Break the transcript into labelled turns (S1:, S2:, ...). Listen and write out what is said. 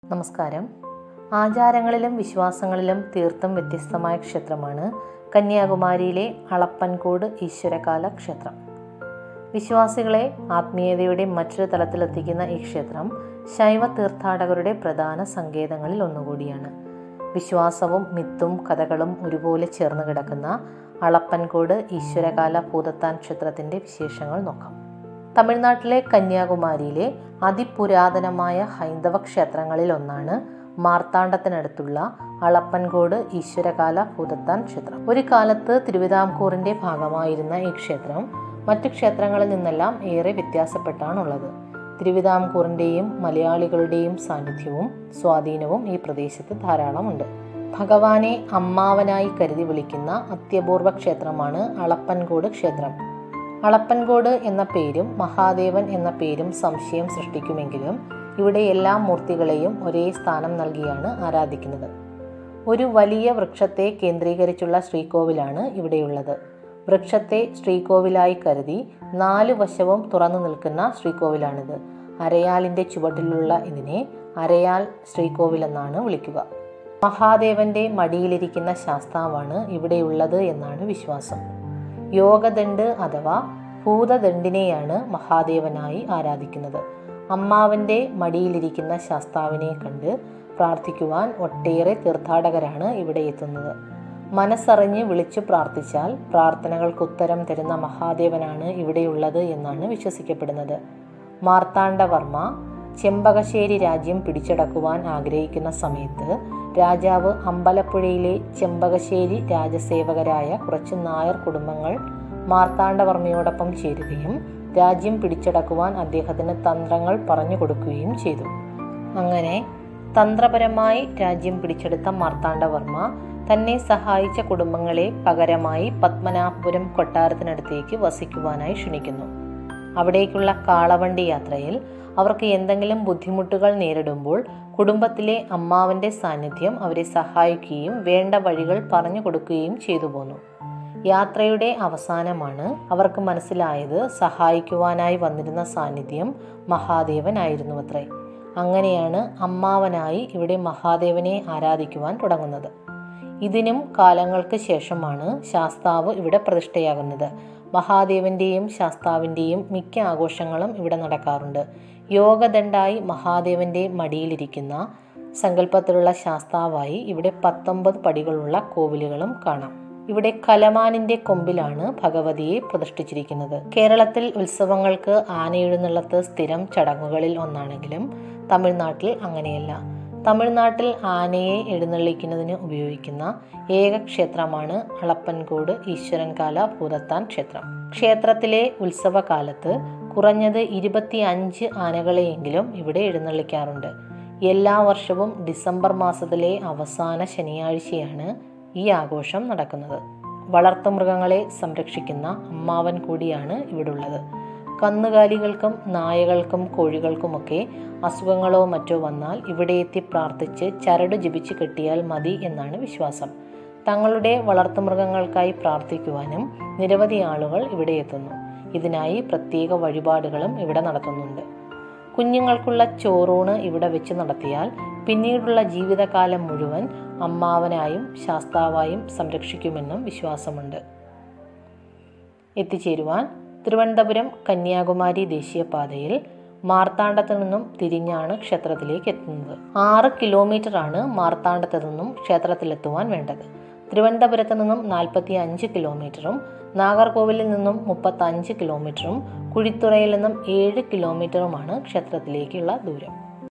S1: നമസ്കാരം ആചാരങ്ങളിലും വിശ്വാസങ്ങളിലും തീർത്തും വ്യത്യസ്തമായ ക്ഷേത്രമാണ് കന്യാകുമാരിയിലെ അളപ്പൻകോട് ഈശ്വരകാല ക്ഷേത്രം വിശ്വാസികളെ ആത്മീയതയുടെ മറ്റൊരു തലത്തിലെത്തിക്കുന്ന ഈ ക്ഷേത്രം ശൈവ തീർത്ഥാടകരുടെ പ്രധാന സങ്കേതങ്ങളിൽ ഒന്നുകൂടിയാണ് വിശ്വാസവും മിത്തും കഥകളും ഒരുപോലെ ചേർന്ന് കിടക്കുന്ന അളപ്പൻകോട് ഈശ്വരകാല ഭൂതത്താൻ ക്ഷേത്രത്തിൻ്റെ വിശേഷങ്ങൾ നോക്കാം തമിഴ്നാട്ടിലെ കന്യാകുമാരിയിലെ അതിപുരാതനമായ ഹൈന്ദവ ക്ഷേത്രങ്ങളിൽ ഒന്നാണ് മാർത്താണ്ഡത്തിനടുത്തുള്ള അളപ്പൻകോട് ഈശ്വരകാല ഭൂതത്താൻ ക്ഷേത്രം ഒരു കാലത്ത് തിരുവിതാംകൂറിന്റെ ഭാഗമായിരുന്ന ഈ ക്ഷേത്രം മറ്റു ക്ഷേത്രങ്ങളിൽ നിന്നെല്ലാം ഏറെ വ്യത്യാസപ്പെട്ടാണുള്ളത് തിരുവിതാംകൂറിന്റെയും മലയാളികളുടെയും സാന്നിധ്യവും സ്വാധീനവും ഈ പ്രദേശത്ത് ധാരാളമുണ്ട് ഭഗവാനെ അമ്മാവനായി കരുതി വിളിക്കുന്ന അത്യപൂർവ ക്ഷേത്രമാണ് അളപ്പൻകോട് ക്ഷേത്രം അളപ്പൻകോട് എന്ന പേരും മഹാദേവൻ എന്ന പേരും സംശയം സൃഷ്ടിക്കുമെങ്കിലും ഇവിടെ എല്ലാ മൂർത്തികളെയും ഒരേ സ്ഥാനം നൽകിയാണ് ആരാധിക്കുന്നത് ഒരു വലിയ വൃക്ഷത്തെ കേന്ദ്രീകരിച്ചുള്ള ശ്രീകോവിലാണ് ഇവിടെയുള്ളത് വൃക്ഷത്തെ ശ്രീകോവിലായി കരുതി നാലു വശവും തുറന്നു നിൽക്കുന്ന ശ്രീകോവിലാണിത് അരയാലിൻ്റെ ചുവട്ടിലുള്ള ഇതിനെ അരയാൽ ശ്രീകോവിൽ എന്നാണ് വിളിക്കുക മഹാദേവന്റെ മടിയിലിരിക്കുന്ന ശാസ്താവാണ് ഇവിടെയുള്ളത് എന്നാണ് വിശ്വാസം യോഗദണ്ഡ് അഥവാ ഭൂതദണ്ഡിനെയാണ് മഹാദേവനായി ആരാധിക്കുന്നത് അമ്മാവന്റെ മടിയിലിരിക്കുന്ന ശാസ്താവിനെ കണ്ട് പ്രാർത്ഥിക്കുവാൻ ഒട്ടേറെ തീർത്ഥാടകരാണ് ഇവിടെ എത്തുന്നത് മനസ്സറിഞ്ഞ് വിളിച്ചു പ്രാർത്ഥിച്ചാൽ പ്രാർത്ഥനകൾക്ക് ഉത്തരം തരുന്ന മഹാദേവനാണ് ഇവിടെയുള്ളത് എന്നാണ് വിശ്വസിക്കപ്പെടുന്നത് മാർത്താണ്ഡവർമ്മ ചെമ്പകശ്ശേരി രാജ്യം പിടിച്ചടക്കുവാൻ ആഗ്രഹിക്കുന്ന സമയത്ത് രാജാവ് അമ്പലപ്പുഴയിലെ ചെമ്പകശ്ശേരി രാജസേവകരായ കുറച്ച് നായർ കുടുംബങ്ങൾ മാർത്താണ്ഡവർമ്മയോടൊപ്പം ചേരുകയും രാജ്യം പിടിച്ചടക്കുവാൻ അദ്ദേഹത്തിന് തന്ത്രങ്ങൾ പറഞ്ഞു കൊടുക്കുകയും ചെയ്തു അങ്ങനെ തന്ത്രപരമായി രാജ്യം പിടിച്ചെടുത്ത മാർത്താണ്ഡവർമ്മ തന്നെ സഹായിച്ച കുടുംബങ്ങളെ പകരമായി പത്മനാഭപുരം കൊട്ടാരത്തിനടുത്തേക്ക് വസിക്കുവാനായി ക്ഷണിക്കുന്നു അവിടേക്കുള്ള കാളവണ്ടി യാത്രയിൽ അവർക്ക് എന്തെങ്കിലും ബുദ്ധിമുട്ടുകൾ നേരിടുമ്പോൾ കുടുംബത്തിലെ അമ്മാവന്റെ സാന്നിധ്യം അവരെ സഹായിക്കുകയും വേണ്ട വഴികൾ പറഞ്ഞു കൊടുക്കുകയും ചെയ്തു പോന്നു യാത്രയുടെ അവസാനമാണ് അവർക്ക് മനസ്സിലായത് സഹായിക്കുവാനായി വന്നിരുന്ന സാന്നിധ്യം മഹാദേവനായിരുന്നു അത്രേ അങ്ങനെയാണ് അമ്മാവനായി ഇവിടെ മഹാദേവനെ ആരാധിക്കുവാൻ തുടങ്ങുന്നത് ഇതിനും കാലങ്ങൾക്ക് ശേഷമാണ് ശാസ്താവ് ഇവിടെ പ്രതിഷ്ഠയാകുന്നത് മഹാദേവന്റെയും ശാസ്താവിൻ്റെയും മിക്ക ആഘോഷങ്ങളും ഇവിടെ നടക്കാറുണ്ട് യോഗദണ്ഡായി മഹാദേവന്റെ മടിയിലിരിക്കുന്ന സങ്കല്പത്തിലുള്ള ശാസ്താവായി ഇവിടെ പത്തൊമ്പത് പടികളുള്ള കോവിലുകളും കാണാം ഇവിടെ കലമാനിന്റെ കൊമ്പിലാണ് ഭഗവതിയെ പ്രതിഷ്ഠിച്ചിരിക്കുന്നത് കേരളത്തിൽ ഉത്സവങ്ങൾക്ക് ആനയെഴുന്നള്ളത്ത് സ്ഥിരം ചടങ്ങുകളിൽ ഒന്നാണെങ്കിലും തമിഴ്നാട്ടിൽ അങ്ങനെയല്ല തമിഴ്നാട്ടിൽ ആനയെ എഴുന്നള്ളിക്കുന്നതിന് ഉപയോഗിക്കുന്ന ഏക ക്ഷേത്രമാണ് അളപ്പൻകോട് ഈശ്വരൻകാല ഭൂതത്താൻ ക്ഷേത്രം ക്ഷേത്രത്തിലെ ഉത്സവകാലത്ത് കുറഞ്ഞത് ഇരുപത്തി അഞ്ച് ആനകളെയെങ്കിലും ഇവിടെ എഴുന്നള്ളിക്കാറുണ്ട് എല്ലാ വർഷവും ഡിസംബർ മാസത്തിലെ അവസാന ശനിയാഴ്ചയാണ് ഈ ആഘോഷം നടക്കുന്നത് വളർത്തുമൃഗങ്ങളെ സംരക്ഷിക്കുന്ന അമ്മാവൻ കൂടിയാണ് ഇവിടുള്ളത് കന്നുകാലികൾക്കും നായകൾക്കും കോഴികൾക്കുമൊക്കെ അസുഖങ്ങളോ മറ്റോ വന്നാൽ ഇവിടെ എത്തി പ്രാർത്ഥിച്ച് ചരട് ജപിച്ച് കെട്ടിയാൽ മതി എന്നാണ് വിശ്വാസം തങ്ങളുടെ വളർത്തുമൃഗങ്ങൾക്കായി പ്രാർത്ഥിക്കുവാനും നിരവധി ആളുകൾ ഇവിടെ എത്തുന്നു ഇതിനായി പ്രത്യേക വഴിപാടുകളും ഇവിടെ നടത്തുന്നുണ്ട് കുഞ്ഞുങ്ങൾക്കുള്ള ചോറൂണ് ഇവിടെ വെച്ച് നടത്തിയാൽ പിന്നീടുള്ള ജീവിതകാലം മുഴുവൻ അമ്മാവനായും ശാസ്താവായും സംരക്ഷിക്കുമെന്നും വിശ്വാസമുണ്ട് എത്തിച്ചേരുവാൻ തിരുവനന്തപുരം കന്യാകുമാരി ദേശീയപാതയിൽ മാർത്താണ്ഡത്തു നിന്നും തിരിഞ്ഞാണ് ക്ഷേത്രത്തിലേക്ക് എത്തുന്നത് ആറ് കിലോമീറ്റർ ആണ് മാർത്താണ്ഡത്തു നിന്നും ക്ഷേത്രത്തിലെത്തുവാൻ വേണ്ടത് തിരുവനന്തപുരത്ത് നിന്നും നാൽപ്പത്തി അഞ്ച് കിലോമീറ്ററും നാഗർകോവിലിൽ നിന്നും മുപ്പത്തഞ്ച് കിലോമീറ്ററും കുഴിത്തുറയിൽ നിന്നും ഏഴ് കിലോമീറ്ററുമാണ് ക്ഷേത്രത്തിലേക്കുള്ള ദൂരം